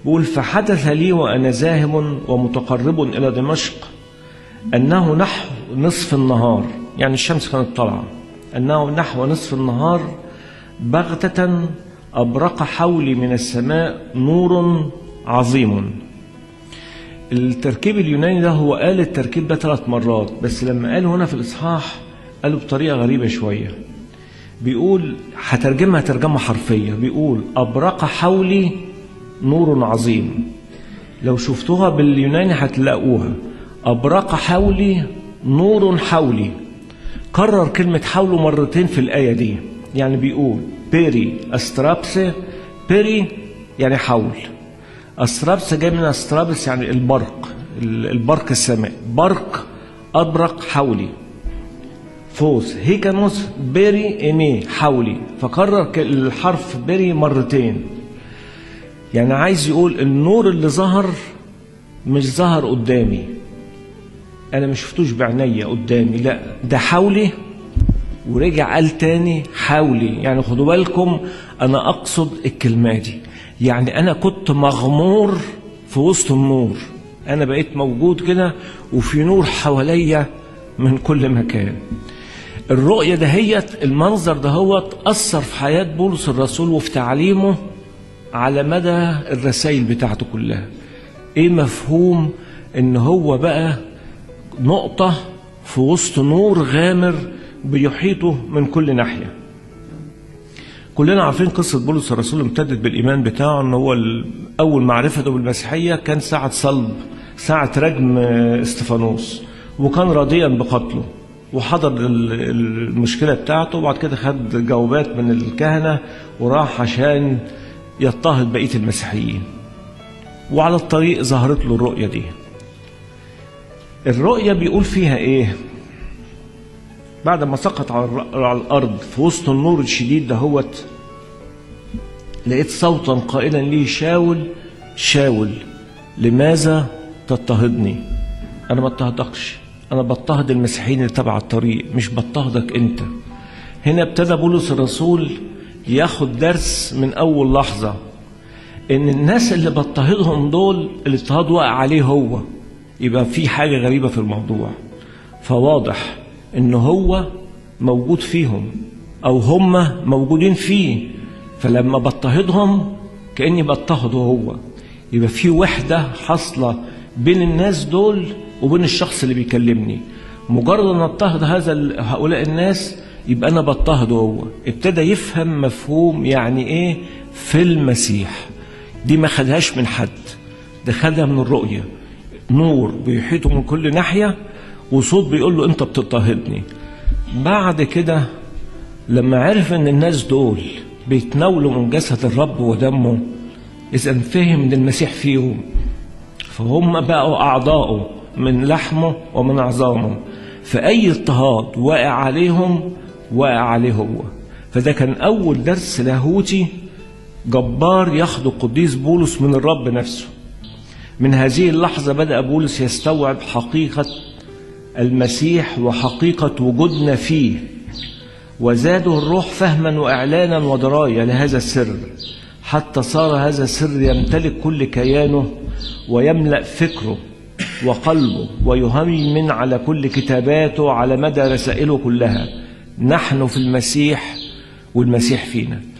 بيقول فحدث لي وأنا ذاهب ومتقرب إلى دمشق أنه نحو نصف النهار يعني الشمس كانت طالعة أنه نحو نصف النهار بغتة أبرق حولي من السماء نور عظيم التركيب اليوناني ده هو قال التركيب ده ثلاث مرات بس لما قاله هنا في الإصحاح قاله بطريقة غريبة شوية بيقول هترجمها ترجمة حرفية بيقول أبرق حولي نور عظيم لو شفتوها باليوناني هتلاقوها أبرق حولي نور حولي كرر كلمة حوله مرتين في الآية دي يعني بيقول بيري أسترابس بيري يعني حول أسترابس جاي من أسترابس يعني البرق البرق السماء برق أبرق حولي فوز هيكانوس بيري إني حولي فكرر الحرف بيري مرتين يعني عايز يقول النور اللي ظهر مش ظهر قدامي انا ما شفتوش بعينيا قدامي لا ده حولي ورجع قال تاني حولي يعني خدوا بالكم انا اقصد الكلمه دي يعني انا كنت مغمور في وسط النور انا بقيت موجود كده وفي نور حواليا من كل مكان الرؤية دهيت المنظر دهوت أثر في حياة بولس الرسول وفي تعليمه على مدى الرسائل بتاعته كلها ايه مفهوم ان هو بقى نقطة في وسط نور غامر بيحيطه من كل ناحية كلنا عارفين قصة بولس الرسول امتدت بالإيمان بتاعه ان هو أول معرفته بالمسيحية كان ساعة صلب ساعة رجم استفانوس وكان راضيا بقتله وحضر المشكلة بتاعته وبعد كده خد جوابات من الكهنة وراح عشان يضطهد بقية المسيحيين وعلى الطريق ظهرت له الرؤية دي الرؤية بيقول فيها ايه بعد ما سقط على الأرض في وسط النور الشديد دهوت لقيت صوتا قائلا لي شاول شاول لماذا تضطهدني أنا ما اضطهدكش أنا بضطهد المسيحيين اللي تبع الطريق مش بضطهدك أنت هنا ابتدى بولس الرسول ياخد درس من أول لحظة إن الناس اللي بضطهدهم دول الاضطهاد وقع عليه هو يبقى في حاجة غريبة في الموضوع فواضح إن هو موجود فيهم أو هم موجودين فيه فلما بضطهدهم كأني بضطهده هو يبقى في وحدة حاصلة بين الناس دول وبين الشخص اللي بيكلمني مجرد ان اضطهد هذا هؤلاء الناس يبقى انا بضطهده هو ابتدى يفهم مفهوم يعني ايه في المسيح دي ما خدهاش من حد ده خدها من الرؤيه نور بيحيطه من كل ناحيه وصوت بيقول له انت بتضطهدني بعد كده لما عرف ان الناس دول بيتناولوا من جسد الرب ودمه اذا فهم ان المسيح فيهم فهم بقوا اعضاؤه من لحمه ومن عظامه فأي اضطهاد واقع عليهم واقع عليه هو فده كان أول درس لاهوتي جبار ياخده القديس بولس من الرب نفسه من هذه اللحظة بدأ بولس يستوعب حقيقة المسيح وحقيقة وجودنا فيه وزاده الروح فهما وإعلانا ودراية لهذا السر حتى صار هذا السر يمتلك كل كيانه ويملأ فكره وقلبه ويهيمن على كل كتاباته على مدى رسائله كلها نحن في المسيح والمسيح فينا